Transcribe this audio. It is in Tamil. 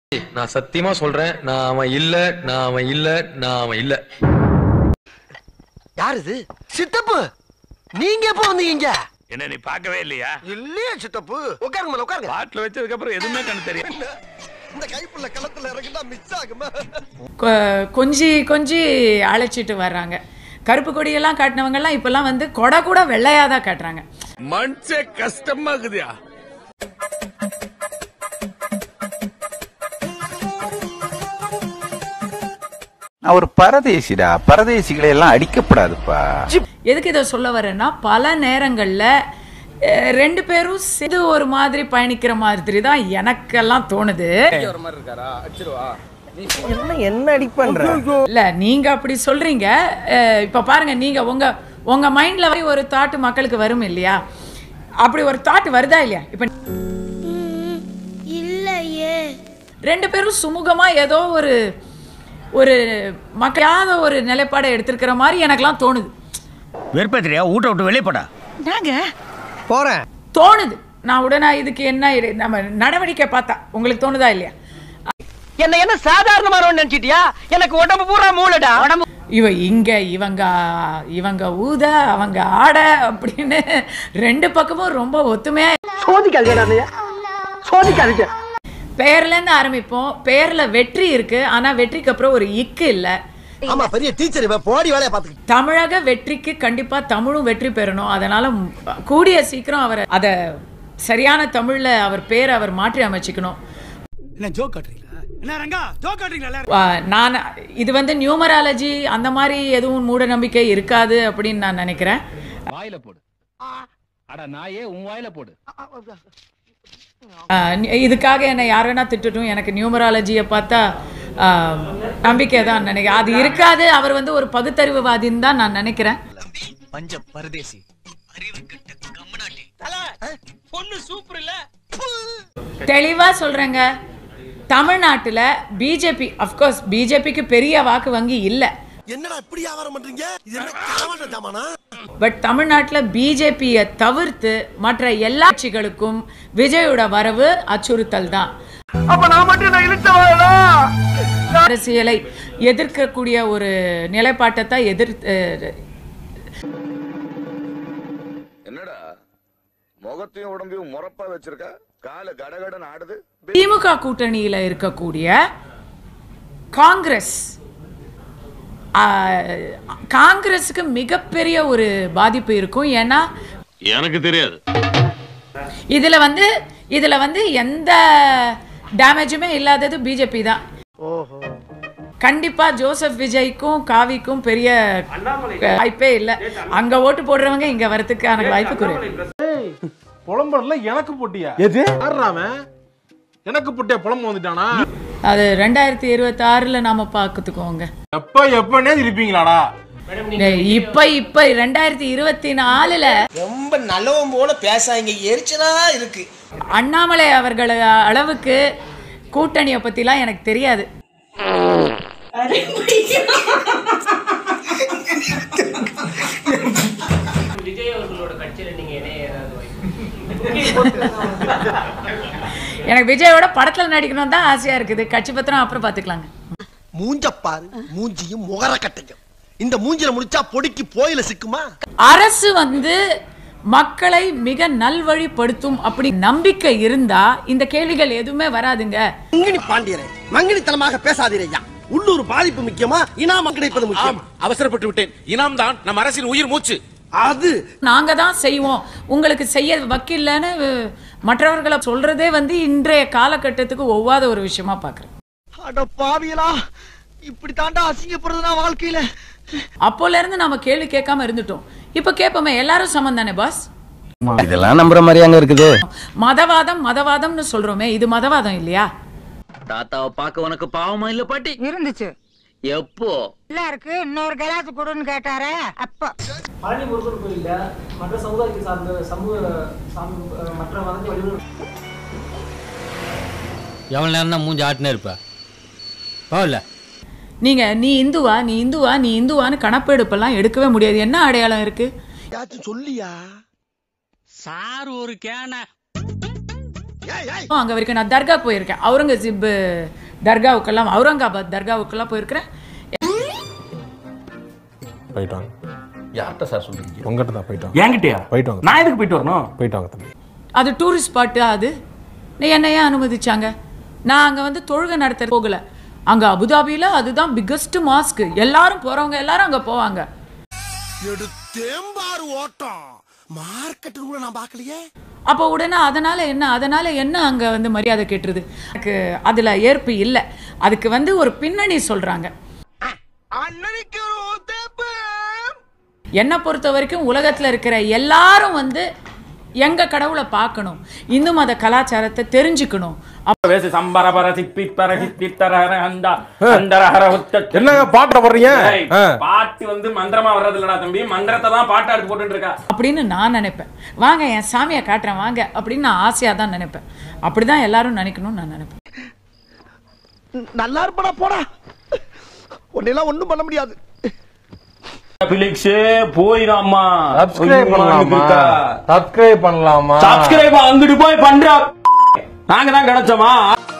நான் சத்தியமா சொல்றேன் நான் அவன் இல்ல நான் அவன் இல்ல நான் அவன் இல்ல யார் இது சித்தப்பு நீங்க எப்போ வந்தீங்க என்ன நீ பார்க்கவே இல்லையா இல்லையே சித்தப்பு உட்காருங்க மேல உட்காருங்க பாட்டில் வச்சதுக்கு அப்புறம் எதுவுமே கண்ணு தெரியும் இந்த கைப்புள்ள களத்துல இறங்கிட்டா மிஸ் ஆகுமா கொ- கொஞ்சி கொஞ்சி அழைச்சிட்டு வர்றாங்க கருப்பு கொடியெல்லாம் காட்டினவங்கெல்லாம் இப்பெல்லாம் வந்து கொடை கூட வெள்ளையா தான் காட்டுறாங்க மனசே கஷ்டமா இருக்குதுயா நான் ஒரு பரதேசிடா பரதேசிகளை எல்லாம் அடிக்கப்படாதுப்பா எதுக்கு இதை சொல்ல வரேன்னா பல நேரங்கள்ல அஹ், ரெண்டு பேரும் சேர்ந்து ஒரு மாதிரி பயணிக்கிற மாதிரி தான் எனக்கெல்லாம் தோணுது என்ன என்ன அடிப்பன்ற இல்ல நீங்க அப்படி சொல்றீங்க அஹ், இப்ப பாருங்க நீங்க உங்க உங்க மைண்ட்ல ஒரு தாட் மக்களுக்கு வரும் இல்லையா அப்படி ஒரு தாட் வருதா இல்லையா இப்ப இல்லையே ரெண்டு பேரும் சுமூகமா ஏதோ ஒரு ஒரு மக்களாத ஒரு நிலைப்பாடை எடுத்திருக்கிற மாதிரி எனக்கெல்லாம் தோணுது வெறுப்பேத்திரியா ஊட்ட விட்டு வெளியே போடா நாங்க போறேன் தோணுது நான் உடனே இதுக்கு என்ன இரு- நம்ம நடவடிக்கை பார்த்தா உங்களுக்கு தோணுதா இல்லையா என்ன என்ன சாதாரணமானவன் நினைச்சிட்டியா எனக்கு உடம்பு பூரா மூளைடா உடம்பு இவ இங்க இவங்க இவங்க ஊத அவங்க ஆட அப்படின்னு ரெண்டு பக்கமும் ரொம்ப ஒத்துமையா சோதிக்காதீங்க சோதிக்காதீங்க பெயர்ல இருந்து ஆரம்பிப்போம் பெயர்ல வெற்றி இருக்கு ஆனா வெற்றிக்கு அப்புறம் ஒரு இக்கு இல்ல ஆமா பெரிய டீச்சர் இவ போடி வேலைய பாத்துக்கிட்டு தமிழக வெற்றிக்கு கண்டிப்பா தமிழும் வெற்றி பெறணும் அதனால ம், கூடிய சீக்கிரம் அவர் அத சரியான தமிழ்ல அவர் பேரை அவர் மாற்றி அமைச்சுக்கணும் என்ன ஜோக் காட்டுறீங்களா என்ன ரங்கா ஜோக் காட்டுறீங்களா ஆ, நான் இது வந்து நியூமராலஜி அந்த மாதிரி எதுவும் மூட நம்பிக்கை இருக்காது அப்படின்னு நான் நினைக்கிறேன் வாயில போடு அட நாயே உன் வாயில போடு ஆ, நி- இதுக்காக என்னை யார் வேணா திட்டட்டும் எனக்கு நியூமராலஜியை பார்த்தா ஆ, நம்பிக்கை தான் நினைக்கிறேன் அது இருக்காது அவர் வந்து ஒரு பகுத்தறிவுவாதின்னு தான் நான் நினைக்கிறேன் பஞ்ச பரதேசி அறிவு கட்ட கம்மனாட்டி பொண்ணு சூப்பர் இல்ல தெளிவா சொல்றேங்க தமிழ்நாட்டுல பிஜேபி அஃப்கோர்ஸ் பிஜேபிக்கு பெரிய வாக்கு வங்கி இல்லை என்னடா இப்படி வியாபாரம் பண்றீங்க இது என்ன களவாண்ட ஜாமானா பட் தமிழ்நாட்டில் பிஜேபியை தவிர்த்து மற்ற எல்லா கட்சிகளுக்கும் விஜயோட வரவு அச்சுறுத்தல் தான் அப்ப நான் மட்டும் நான் இழுத்தவாடா அரசியலை எதிர்க்கக்கூடிய ஒரு நிலைப்பாட்டை தான் எதிர் அஹ், என்னடா முகத்தையும் உடம்பையும் முறப்பா வச்சிருக்க கால கடகடன் ஆடுது திமுக கூட்டணியில இருக்கக்கூடிய காங்கிரஸ் ஆஹ், காங்கிரஸுக்கு மிகப்பெரிய ஒரு பாதிப்பு இருக்கும் ஏன்னா எனக்கு தெரியாது இதுல வந்து இதுல வந்து எந்த டேமேஜுமே இல்லாதது பிஜேபி தான் கண்டிப்பா ஜோசப் விஜய்க்கும் காவிக்கும் பெரிய வாய்ப்பே இல்ல அங்க ஓட்டு போடுறவங்க இங்க வரதுக்கான வாய்ப்பு குறைவு புலம்புறதுல எனக்கு போட்டியா எது அவன் எனக்கு போட்டியா புலம்பு வந்துட்டானா அது ரெண்டாயிரத்தி இருபத்தி ஆறுல நாம பாத்துக்கோங்க எப்ப எப்பனே இருப்பீங்களாடா இப்ப இப்ப ரெண்டாயிரத்தி இருபத்தி நாலுல ரொம்ப நல்லவன் போல பேசாங்க எரிச்சலா இருக்கு அண்ணாமலை அவர்கள் அளவுக்கு கூட்டணியை பத்திலாம் எனக்கு தெரியாது எனக்கு விஜயோட படத்துல நடிக்கணும் தான் ஆசையா இருக்குது கட்சி பத்திரம் அப்புறம் பாத்துக்கலாங்க மூஞ்ச பாரு மூஞ்சியும் முகர கட்டையும் இந்த மூஞ்சில முடிச்சா பொடிக்கு போயில சிக்குமா அரசு வந்து மக்களை மிக நல்வழிப்படுத்தும் அப்படி நம்பிக்கை இருந்தா இந்த கேள்விகள் எதுவுமே வராதுங்க மங்கினி பாண்டியரே மங்கினித்தனமாக பேசாதீரையா உள்ளூர் பாதிப்பு முக்கியமா இனாமம் கிடைப்பது முக்கியம் அவசரப்பட்டு விட்டேன் இனாம் தான் நம்ம அரசின் உயிர் மூச்சு அது நாங்க தான் செய்வோம் உங்களுக்கு செய்ய வக்கில்லன்னு அஹ், மற்றவர்களை சொல்றதே வந்து இன்றைய காலகட்டத்துக்கு ஒவ்வாத ஒரு விஷயமா பாக்குறேன் அட பாவியலா இப்படி தாண்டா அசிங்கப்படுறதுனா வாழ்க்கையில அப்போல இருந்து நாம கேள்வி கேட்காம இருந்துட்டோம் இப்ப கேட்போமே எல்லாரும் சமம் தானே பாஸ் இதெல்லாம் நம்புற மாதிரி அங்க இருக்குது மதவாதம் மதவாதம்னு சொல்றோமே இது மதவாதம் இல்லையா தாத்தாவை பார்க்க உனக்கு பாவமா இல்ல பாட்டி இருந்துச்சு எப்போ எல்லாருக்கு இன்னொரு கிளாஸ் கொடுன்னு கேட்டாரே அப்போ பழனி முருகன் கோயில்ல மற்ற சமுதாயத்தை சார்ந்த சமூக சாமி அஹ், மற்ற வதந்தி வழிபடு எவ்வளவு நேரம் தான் மூஞ்சி ஆட்டினே இருப்ப போகல நீங்க நீ இந்துவா நீ இந்துவா நீ இந்துவான்னு கணப்பெடுப்பெல்லாம் எடுக்கவே முடியாது என்ன அடையாளம் இருக்கு யாச்சும் சொல்லியா சார் ஒரு கேன அங்க வரைக்கும் நான் தர்கா போயிருக்கேன் அவுரங்கசீப் தர்காவுக்கெல்லாம் அவுரங்காபாத் தர்காவுக்கெல்லாம் போயிருக்கிறேன் போயிட்டு வாங்க யார்கிட்ட சார் சொல்றீங்க உங்ககிட்ட தான் போயிட்டு வாங்க என்கிட்டயா போயிட்டு வாங்க நான் எதுக்கு போயிட்டு வரணும் போயிட்டு வாங்க தம்பி அது டூரிஸ்ட் ஸ்பாட்டு அது நீ என்னையே அனுமதிச்சாங்க நான் அங்க வந்து தொழுகை நடத்த போகல அங்க அபுதாபியில அதுதான் பிக்கஸ்ட் மாஸ்க் எல்லாரும் போறவங்க எல்லாரும் அங்க போவாங்க எடுத்தேம்பாரு ஓட்டம் மார்க்கெட் கூட நான் பார்க்கலையே அப்போ உடனே அதனால என்ன அதனால என்ன அங்க வந்து மரியாதை கேட்டுருது எனக்கு அதுல ஏற்பு இல்லை அதுக்கு வந்து ஒரு பின்னணி சொல்றாங்க அண்ணனுக்கு ஒரு தேப்பு என்னை பொறுத்த வரைக்கும் உலகத்துல இருக்கிற எல்லாரும் வந்து எங்க கடவுளை பார்க்கணும் இந்து மத கலாச்சாரத்தை தெரிஞ்சுக்கணும் அப்ப வேசி சம்பர பர சிப்பி பர சித்தி தரஹர அந்த அந்தரஹர உத்த என்னங்க பாட்டை போடுறீங்க ஏய், ஆ. பாட்டு வந்து மந்திரமா வர்றது இல்லடா தம்பி மந்திரத்தை தான் பாட்டா எடுத்து போட்டுட்டு இருக்கா அப்படின்னு நான் நினைப்பேன் வாங்க என் சாமியை காட்டுறேன் வாங்க அப்படின்னு நான் ஆசையா தான் நினைப்பேன் அப்படிதான் எல்லாரும் நினைக்கணும்னு நான் நினைப்பேன் நல்லா இருப்படா போடா உன்னெல்லாம் ஒண்ணும் பண்ண முடியாது பிலிக்ஸ் போயிடாமா சப்ஸ்கிரைப் பண்ணலாமா சப்ஸ்கிரைப் பண்ணலாமா சப்ஸ்கிரைப் அங்கிட்டு போய் பண்ற நாங்க தான் கிடைச்சோமா